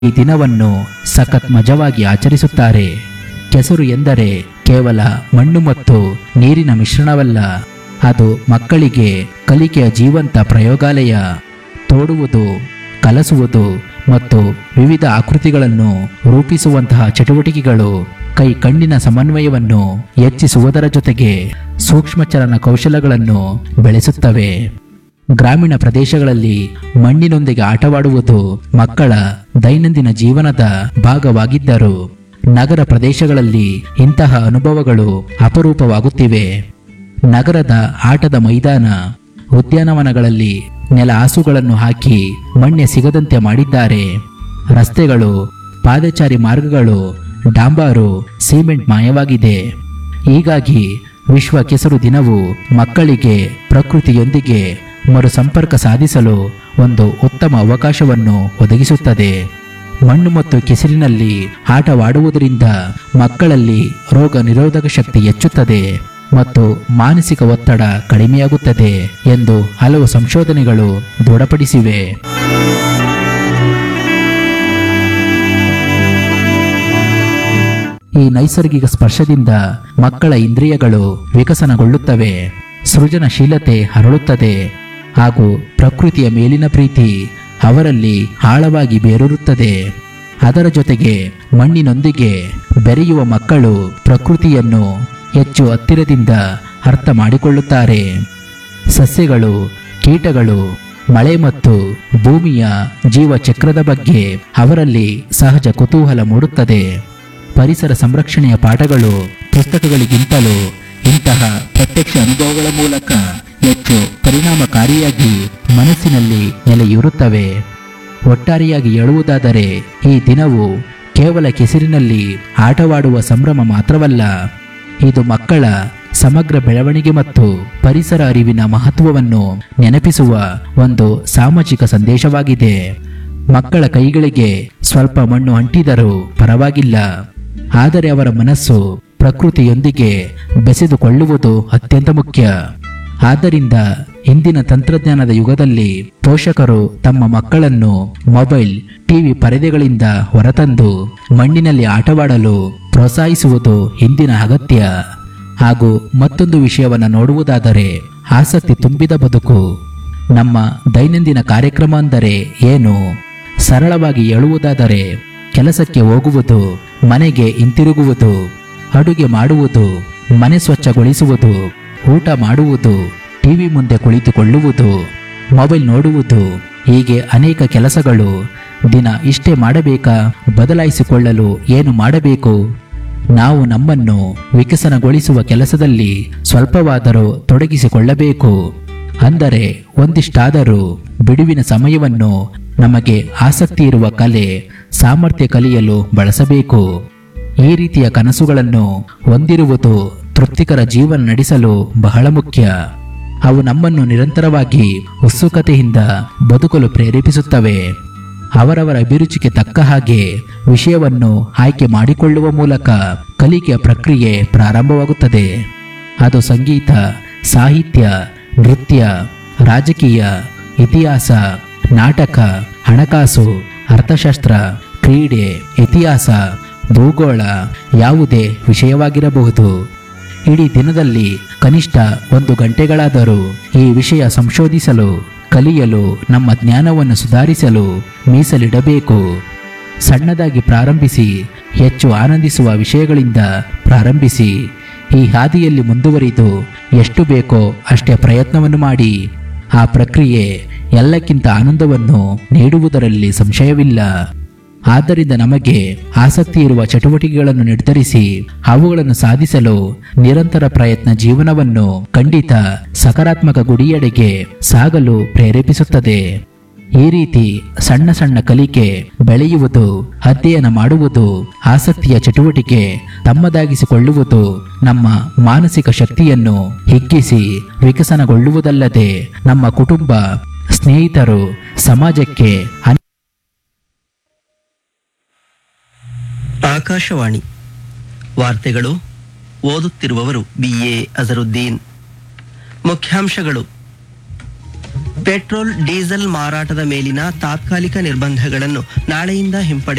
ಈ ದಿನವನ್ನು ಸಖತ್ ಮಜವಾಗಿ ಆಚರಿಸುತ್ತಾರೆ ಕೆಸರು ಎಂದರೆ ಕೇವಲ ಮಣ್ಣು ಮತ್ತು ನೀರಿನ ಮಿಶ್ರಣವಲ್ಲ ಅದು ಮಕ್ಕಳಿಗೆ ಕಲಿಕೆಯ ಜೀವಂತ ಪ್ರಯೋಗಾಲಯ ತೋಡುವುದು ಕಲಸುವುದು ಮತ್ತು ವಿವಿಧ ಆಕೃತಿಗಳನ್ನು ರೂಪಿಸುವಂತಹ ಚಟುವಟಿಕೆಗಳು ಕೈ ಕಣ್ಣಿನ ಸಮನ್ವಯವನ್ನು ಹೆಚ್ಚಿಸುವುದರ ಜೊತೆಗೆ ಸೂಕ್ಷ್ಮಚಲನ ಕೌಶಲಗಳನ್ನು ಬೆಳೆಸುತ್ತವೆ ಗ್ರಾಮೀಣ ಪ್ರದೇಶಗಳಲ್ಲಿ ಮಣ್ಣಿನೊಂದಿಗೆ ಆಟವಾಡುವುದು ಮಕ್ಕಳ ದೈನಂದಿನ ಜೀವನದ ಭಾಗವಾಗಿದ್ದರು ನಗರ ಪ್ರದೇಶಗಳಲ್ಲಿ ಇಂತಹ ಅನುಭವಗಳು ಅಪರೂಪವಾಗುತ್ತಿವೆ ನಗರದ ಆಟದ ಮೈದಾನ ಉದ್ಯಾನವನಗಳಲ್ಲಿ ನೆಲ ಹಾಸುಗಳನ್ನು ಹಾಕಿ ಮಣ್ಣೆ ಸಿಗದಂತೆ ಮಾಡಿದ್ದಾರೆ ರಸ್ತೆಗಳು ಪಾದಚಾರಿ ಮಾರ್ಗಗಳು ಡಾಂಬಾರು ಸಿಮೆಂಟ್ ಮಾಯವಾಗಿದೆ ಹೀಗಾಗಿ ವಿಶ್ವ ಕೆಸರು ದಿನವು ಮಕ್ಕಳಿಗೆ ಪ್ರಕೃತಿಯೊಂದಿಗೆ ಮರು ಸಂಪರ್ಕ ಸಾಧಿಸಲು ಒಂದು ಉತ್ತಮ ಅವಕಾಶವನ್ನು ಒದಗಿಸುತ್ತದೆ ಮಣ್ಣು ಮತ್ತು ಕೆಸರಿನಲ್ಲಿ ಆಟವಾಡುವುದರಿಂದ ಮಕ್ಕಳಲ್ಲಿ ರೋಗ ನಿರೋಧಕ ಶಕ್ತಿ ಹೆಚ್ಚುತ್ತದೆ ಮತ್ತು ಮಾನಸಿಕ ಒತ್ತಡ ಕಡಿಮೆಯಾಗುತ್ತದೆ ಎಂದು ಹಲವು ಸಂಶೋಧನೆಗಳು ದೃಢಪಡಿಸಿವೆ ಈ ನೈಸರ್ಗಿಕ ಸ್ಪರ್ಶದಿಂದ ಮಕ್ಕಳ ಇಂದ್ರಿಯಗಳು ವಿಕಸನಗೊಳ್ಳುತ್ತವೆ ಸೃಜನಶೀಲತೆ ಹರಳುತ್ತದೆ ಹಾಗೂ ಪ್ರಕೃತಿಯ ಮೇಲಿನ ಪ್ರೀತಿ ಅವರಲ್ಲಿ ಆಳವಾಗಿ ಬೇರೂರುತ್ತದೆ ಅದರ ಜೊತೆಗೆ ಮಣ್ಣಿನೊಂದಿಗೆ ಬೆರೆಯುವ ಮಕ್ಕಳು ಪ್ರಕೃತಿಯನ್ನು ಹೆಚ್ಚು ಹತ್ತಿರದಿಂದ ಅರ್ಥ ಮಾಡಿಕೊಳ್ಳುತ್ತಾರೆ ಸಸ್ಯಗಳು ಕೀಟಗಳು ಮಳೆ ಮತ್ತು ಭೂಮಿಯ ಜೀವಚಕ್ರದ ಬಗ್ಗೆ ಅವರಲ್ಲಿ ಸಹಜ ಕುತೂಹಲ ಮೂಡುತ್ತದೆ ಪರಿಸರ ಸಂರಕ್ಷಣೆಯ ಪಾಠಗಳು ಪುಸ್ತಕಗಳಿಗಿಂತಲೂ ಇಂತಹ ಪ್ರತ್ಯಕ್ಷ ಅನುಭವಗಳ ಮೂಲಕ ಹೆಚ್ಚು ಪರಿಣಾಮಕಾರಿಯಾಗಿ ಮನಸ್ಸಿನಲ್ಲಿ ನೆಲೆಯೂರುತ್ತವೆ ಒಟ್ಟಾರೆಯಾಗಿ ಹೇಳುವುದಾದರೆ ಈ ದಿನವು ಕೇವಲ ಕೆಸರಿನಲ್ಲಿ ಆಟವಾಡುವ ಸಂಭ್ರಮ ಮಾತ್ರವಲ್ಲ ಇದು ಮಕ್ಕಳ ಸಮಗ್ರ ಬೆಳವಣಿಗೆ ಮತ್ತು ಪರಿಸರ ಅರಿವಿನ ಮಹತ್ವವನ್ನು ನೆನಪಿಸುವ ಒಂದು ಸಾಮಾಜಿಕ ಸಂದೇಶವಾಗಿದೆ ಮಕ್ಕಳ ಕೈಗಳಿಗೆ ಸ್ವಲ್ಪ ಮಣ್ಣು ಅಂಟಿದರೂ ಪರವಾಗಿಲ್ಲ ಆದರೆ ಅವರ ಮನಸ್ಸು ಪ್ರಕೃತಿಯೊಂದಿಗೆ ಬೆಸೆದುಕೊಳ್ಳುವುದು ಅತ್ಯಂತ ಮುಖ್ಯ ಆದ್ದರಿಂದ ಇಂದಿನ ತಂತ್ರಜ್ಞಾನದ ಯುಗದಲ್ಲಿ ಪೋಷಕರು ತಮ್ಮ ಮಕ್ಕಳನ್ನು ಮೊಬೈಲ್ ಟಿವಿ ಪರದೆಗಳಿಂದ ಹೊರತಂದು ಮಣ್ಣಿನಲ್ಲಿ ಆಟವಾಡಲು ಪ್ರೋತ್ಸಾಹಿಸುವುದು ಇಂದಿನ ಅಗತ್ಯ ಹಾಗೂ ಮತ್ತೊಂದು ವಿಷಯವನ್ನು ನೋಡುವುದಾದರೆ ಆಸಕ್ತಿ ತುಂಬಿದ ಬದುಕು ನಮ್ಮ ದೈನಂದಿನ ಕಾರ್ಯಕ್ರಮ ಅಂದರೆ ಏನು ಸರಳವಾಗಿ ಹೇಳುವುದಾದರೆ ಕೆಲಸಕ್ಕೆ ಹೋಗುವುದು ಮನೆಗೆ ಹಿಂತಿರುಗುವುದು ಅಡುಗೆ ಮಾಡುವುದು ಮನೆ ಸ್ವಚ್ಛಗೊಳಿಸುವುದು ಊಟ ಮಾಡುವುದು ಟಿವಿ ಮುಂದೆ ಕುಳಿತುಕೊಳ್ಳುವುದು ಮೊಬೈಲ್ ನೋಡುವುದು ಹೀಗೆ ಅನೇಕ ಕೆಲಸಗಳು ದಿನ ಇಷ್ಟೇ ಮಾಡಬೇಕಾ ಬದಲಾಯಿಸಿಕೊಳ್ಳಲು ಏನು ಮಾಡಬೇಕು ನಾವು ನಮ್ಮನ್ನು ವಿಕಸನಗೊಳಿಸುವ ಕೆಲಸದಲ್ಲಿ ಸ್ವಲ್ಪವಾದರೂ ತೊಡಗಿಸಿಕೊಳ್ಳಬೇಕು ಅಂದರೆ ಒಂದಿಷ್ಟಾದರೂ ಬಿಡುವಿನ ಸಮಯವನ್ನು ನಮಗೆ ಆಸಕ್ತಿ ಇರುವ ಕಲೆ ಸಾಮರ್ಥ್ಯ ಕಲಿಯಲು ಬಳಸಬೇಕು ಈ ರೀತಿಯ ಕನಸುಗಳನ್ನು ಹೊಂದಿರುವುದು ತೃಪ್ತಿಕರ ಜೀವನ ನಡೆಸಲು ಬಹಳ ಮುಖ್ಯ ಅವು ನಮ್ಮನ್ನು ನಿರಂತರವಾಗಿ ಉತ್ಸುಕತೆಯಿಂದ ಬದುಕಲು ಪ್ರೇರೇಪಿಸುತ್ತವೆ ಅವರವರ ಅಭಿರುಚಿಗೆ ತಕ್ಕ ಹಾಗೆ ವಿಷಯವನ್ನು ಆಯ್ಕೆ ಮಾಡಿಕೊಳ್ಳುವ ಮೂಲಕ ಕಲಿಕೆಯ ಪ್ರಕ್ರಿಯೆ ಪ್ರಾರಂಭವಾಗುತ್ತದೆ ಅದು ಸಂಗೀತ ಸಾಹಿತ್ಯ ನೃತ್ಯ ರಾಜಕೀಯ ಇತಿಹಾಸ ನಾಟಕ ಹಣಕಾಸು ಅರ್ಥಶಾಸ್ತ್ರ ಕ್ರೀಡೆ ಇತಿಹಾಸ ಭೂಗೋಳ ಯಾವುದೇ ವಿಷಯವಾಗಿರಬಹುದು ಇಡೀ ದಿನದಲ್ಲಿ ಕನಿಷ್ಠ ಒಂದು ಗಂಟೆಗಳಾದರೂ ಈ ವಿಷಯ ಸಂಶೋಧಿಸಲು ಕಲಿಯಲು ನಮ್ಮ ಜ್ಞಾನವನ್ನು ಸುಧಾರಿಸಲು ಮೀಸಲಿಡಬೇಕು ಸಣ್ಣದಾಗಿ ಪ್ರಾರಂಭಿಸಿ ಹೆಚ್ಚು ಆನಂದಿಸುವ ವಿಷಯಗಳಿಂದ ಪ್ರಾರಂಭಿಸಿ ಈ ಹಾದಿಯಲ್ಲಿ ಮುಂದುವರಿದು ಎಷ್ಟು ಬೇಕೋ ಅಷ್ಟೇ ಪ್ರಯತ್ನವನ್ನು ಮಾಡಿ ಆ ಪ್ರಕ್ರಿಯೆ ಎಲ್ಲಕ್ಕಿಂತ ಆನಂದವನ್ನು ನೀಡುವುದರಲ್ಲಿ ಸಂಶಯವಿಲ್ಲ ಆದ್ದರಿಂದ ನಮಗೆ ಆಸಕ್ತಿ ಇರುವ ಚಟುವಟಿಕೆಗಳನ್ನು ನಿರ್ಧರಿಸಿ ಅವುಗಳನ್ನು ಸಾಧಿಸಲು ನಿರಂತರ ಪ್ರಯತ್ನ ಜೀವನವನ್ನು ಖಂಡಿತ ಸಕಾರಾತ್ಮಕ ಗುಡಿಯೆಡೆಗೆ ಸಾಗಲು ಪ್ರೇರೇಪಿಸುತ್ತದೆ ಈ ರೀತಿ ಸಣ್ಣ ಸಣ್ಣ ಕಲಿಕೆ ಬೆಳೆಯುವುದು ಅಧ್ಯಯನ ಮಾಡುವುದು ಆಸಕ್ತಿಯ ಚಟುವಟಿಕೆ ತಮ್ಮದಾಗಿಸಿಕೊಳ್ಳುವುದು ನಮ್ಮ ಮಾನಸಿಕ ಶಕ್ತಿಯನ್ನು ಹಿಗ್ಗಿಸಿ ವಿಕಸನಗೊಳ್ಳುವುದಲ್ಲದೆ ನಮ್ಮ ಕುಟುಂಬ ಸ್ನೇಹಿತರು ಸಮಾಜಕ್ಕೆ ಅನೇಕ ಆಕಾಶವಾಣಿ ವಾರ್ತೆಗಳು ಓದುತ್ತಿರುವವರು ಬಿಎ ಅಜರುದ್ದೀನ್ ಮುಖ್ಯಾಂಶಗಳು ಪೆಟ್ರೋಲ್ ಡೀಸೆಲ್ ಮಾರಾಟದ ಮೇಲಿನ ತಾತ್ಕಾಲಿಕ ನಿರ್ಬಂಧಗಳನ್ನು ನಾಳೆಯಿಂದ ಹಿಂಪಡೆ